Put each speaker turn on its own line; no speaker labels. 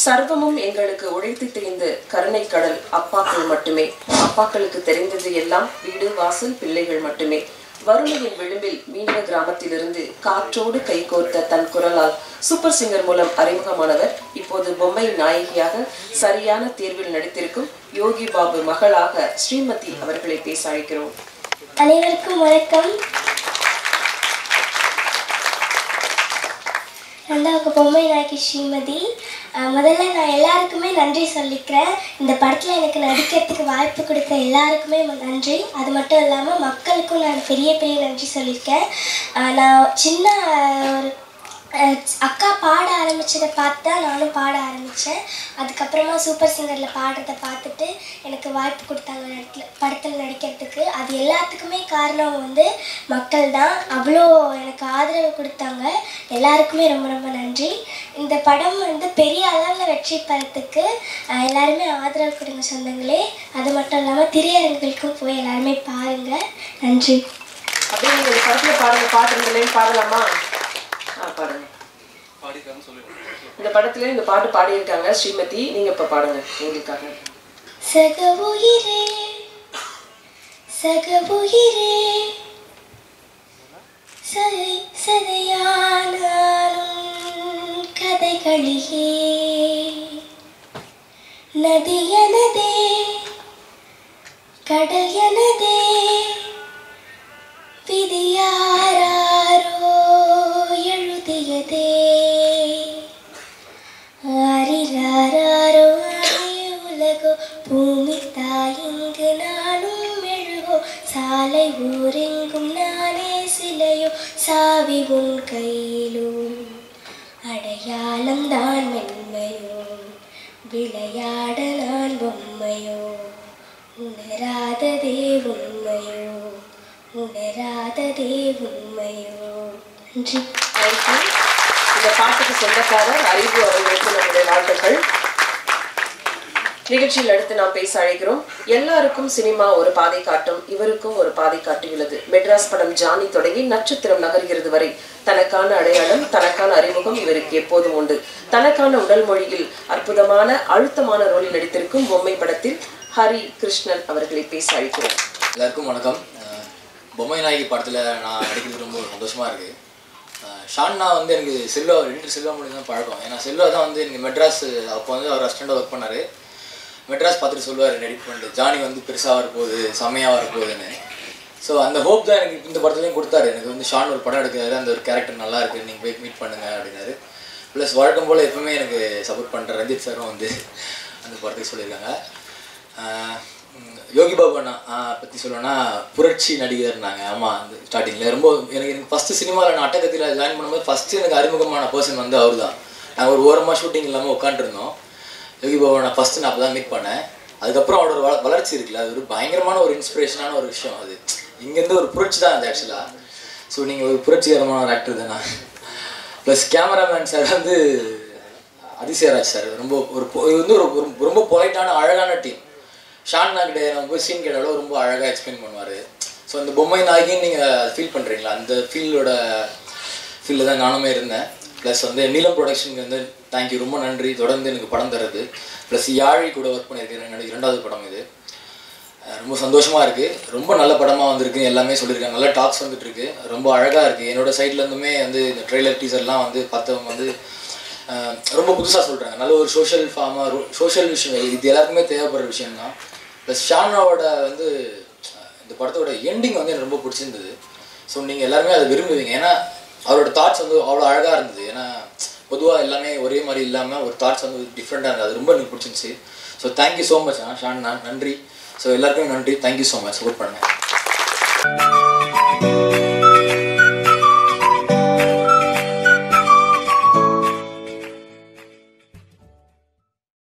சர்வமும் எங்களுக்கு உழைத்து தெரிந்து கருணை கடல் அப்பாக்கள் மட்டுமே அப்பாக்களுக்கு தெரிந்தது எல்லாம் வீடு வாசல் பிள்ளைகள் மட்டுமே வறுமையின் விளிம்பில் மீனவ கிராமத்திலிருந்து காற்றோடு கைகோர்த்த தன் குரலால் சூப்பர் சிங்கர் மூலம் அறிமுகமானவர் இப்போது பொம்மை நாயகியாக சரியான தேர்வில் நடித்திருக்கும் யோகி பாபு மகளாக ஸ்ரீமதி அவர்களை பேச அழைக்கிறோம்
அனைவருக்கும் வணக்கம் ரெண்டாவது பொம்மை நாயகி ஸ்ரீமதி அஹ் முதல்ல நான் எல்லாருக்குமே நன்றி சொல்லிக்கிறேன் இந்த படத்தில் எனக்கு நடிக்கிறதுக்கு வாய்ப்பு கொடுத்த எல்லாருக்குமே ம- நன்றி அது மட்டும் இல்லாமல் மக்களுக்கும் நான் பெரிய பெரிய நன்றி சொல்லியிருக்கேன் அஹ் நான் சின்ன அஹ், ஒரு அஹ், அக்கா பாட ஆரம்பிச்சதை பார்த்து தான் நானும் பாட ஆரம்பித்தேன் அதுக்கப்புறமா சூப்பர் சிங்கரில் பாடுறதை பார்த்துட்டு எனக்கு வாய்ப்பு கொடுத்தாங்க இடத்துல படத்தில் நடிக்கிறதுக்கு அது எல்லாத்துக்குமே காரணம் வந்து மக்கள் தான் அவ்வளோ எனக்கு ஆதரவு கொடுத்தாங்க எல்லாருக்குமே ரொம்ப ரொம்ப நன்றி இந்த படம் வந்து பெரிய அளவில் வெற்றி பெறத்துக்கு அஹ், எல்லாருமே ஆதரவு கொடுங்க சொந்தங்களே அது மட்டும் இல்லாமல் திரையரங்குகளுக்கும் போய் எல்லாருமே பாருங்கள் நன்றி
அப்படியே நீங்க இந்த படத்துல பாடுற பாட்டு இருந்தலையும் பாடலாமா ஆ பாடுங்க இந்த படத்துல இந்த பாட்டு பாடியிருக்காங்க ஸ்ரீமதி நீங்க இப்ப பாடுங்க எங்களுக்காக
சக உயிரே சக உயிரே சதை சதையானாலும் கதைகளிலே நதி எனதே கடல் எனதே விதியாரோ எழுதியதே ஆரிராரோ ஆடிய உலகோ பூமி தாயிங்கு நானும் மெழுகோ சாலை ஊரெங்கும் நானே சிலையோ சாவி உன் கையிலோ அடையாளம் தான் மென்மையோ விளையாட நான் பொம்மையோ உணராததே உண்மையோ உணராததே உண்மையோ நன்றி
தேங்க்யூ இந்த பாட்டுக்கு சொந்தக்காரர் அறிவு அவர்களுக்கு நம்முடைய வாழ்த்துக்கள் நிகழ்ச்சியில் அடுத்து நாம் பேச அழைக்கிறோம் எல்லாருக்கும் சினிமா ஒரு பாதை காட்டும் இவருக்கும் ஒரு பாதை காட்டியுள்ளது மெட்ராஸ் படம் ஜானி தொடங்கி நட்சத்திரம் நகர்கிறது வரை தனக்கான அடையாளம் தனக்கான அறிமுகம் இவருக்கு எப்போதும் உண்டு தனக்கான உடல் மொழியில் அற்புதமான அழுத்தமான ரோலில் நடித்திருக்கும் பொம்மை படத்தில் ஹரி கிருஷ்ணன் அவர்களை பேச அழைக்கிறோம்
எல்லாருக்கும் வணக்கம் அஹ் பொம்மை நாயகி படத்தில் நான் நடிக்கிறது ரொம்ப சந்தோஷமாக இருக்குது ஷான்னா வந்து எனக்கு செல்வா ரெண்டு செல்வா மூலியம் தான் பழக்கம் ஏன்னா செல்வா தான் வந்து எனக்கு மெட்ராஸ் அப்போ வந்து அவர் அசிஸ்டண்டாக ஒர்க் பண்ணார் மெட்ராஸ் பார்த்துட்டு சொல்லுவார் நடிப்பு பண்ணிட்டு ஜானி வந்து பெருசாக வரப்போகுது செம்மையாக வரப்போகுதுன்னு ஸோ அந்த ஹோப் தான் எனக்கு இந்த படத்துலையும் கொடுத்தாரு எனக்கு வந்து ஷான் ஒரு படம் எடுக்கிறாரு அந்த ஒரு கேரக்டர் நல்லா இருக்கு நீங்கள் போய் மீட் பண்ணுங்க அப்படின்னாரு ப்ளஸ் வழக்கம் போல் எப்பவுமே எனக்கு சப்போர்ட் பண்ணுற ரஞ்சித் சாரும் வந்து அந்த படத்துக்கு சொல்லியிருக்காங்க ஆஹ் உம் யோகி பாபு அண்ணா பற்றி சொல்லணும்னா புரட்சி நடிகர்னாங்க ஆமாம் அந்த ஸ்டார்டிங்கில் ரொம்ப எனக்கு எனக்கு ஃபஸ்ட்டு சினிமாவில் நான் அட்டகத்தில் ஜாயின் பண்ணும்போது ஃபஸ்ட்டு எனக்கு அறிமுகமான பர்சன் வந்து அவர் தான் நாங்கள் ஒரு ஓரமாக ஷூட்டிங் இல்லாமல் உட்காந்துருந்தோம் யோகி பாபு நான் ஃபஸ்ட்டு நான் அப்போ தான் மீட் பண்ணேன் அதுக்கப்புறம் அவரோட வள வளர்ச்சி இருக்குல்ல அது ஒரு பயங்கரமான ஒரு இன்ஸ்பிரேஷனான ஒரு விஷயம் அது இங்கேருந்து ஒரு புரட்சி தான் அது ஆக்சுவலாக ஸோ நீங்கள் ஒரு புரட்சிகரமான ஒரு ஆக்டர் தானே ப்ளஸ் கேமராமேன் சார் வந்து அதிசயராஜ் சார் ரொம்ப ஒரு பொ- இது வந்து ஒரு ஒரு- ரொம்ப பொலைட்டான அழகான டீம் ஷான்னா கிட்ட நம்ம போய் சீன் கேட்டாலும் ரொம்ப அழகாக எக்ஸ்பிளைன் பண்ணுவார் ஸோ அந்த பொம்மை நாயகின்னு நீங்கள் ஃபீல் பண்ணுறீங்களா அந்த ஃபீல்டோட ஃபீல்டில் தான் நானுமே இருந்தேன் ப்ளஸ் வந்து நீலம் ப்ரொடக்ஷனுக்கு வந்து தேங்க்யூ ரொம்ப நன்றி தொடர்ந்து எனக்கு படம் தருது ப்ளஸ் யாழி கூட ஒர்க் பண்ணியிருக்கேன் என்னோட இரண்டாவது படம் இது அஹ் ரொம்ப சந்தோஷமாக இருக்குது ரொம்ப நல்ல படமாக வந்திருக்கு எல்லாமே சொல்லியிருக்காங்க நல்ல டாக்ஸ் வந்துட்டு இருக்கு ரொம்ப அழகாக இருக்குது என்னோட சைட்ல இருந்துமே வந்து இந்த ட்ரெய்லர் டீசர்லாம் வந்து பார்த்தவங்க வந்து அஹ் ரொம்ப புதுசாக சொல்கிறாங்க நல்ல ஒரு சோஷியல் ஃபார்மாக சோஷியல் விஷயம் இது எல்லாருக்குமே தேவைப்படுற விஷயம் தான் ப்ளஸ் ஷானாவோட வந்து அஹ் இந்த படத்தோட எண்டிங் வந்து எனக்கு ரொம்ப பிடிச்சிருந்தது ஸோ நீங்கள் எல்லாருமே அதை விரும்புவீங்க ஏன்னா அவரோட தாட்ஸ் வந்து அவ்வளோ அழகாக இருந்தது ஏன்னா பொதுவாக எல்லாமே ஒரே மாதிரி இல்லாமல் ஒரு தாட்ஸ் வந்து டிஃப்ரெண்ட்டாக இருந்தது அது ரொம்ப எனக்கு பிடிச்சிருந்துச்சு so thank you so much Shan நன்றி ஸோ எல்லாருக்குமே நன்றி தேங்க்யூ ஸோ மச் சப்போர்ட் பண்ணுங்கள்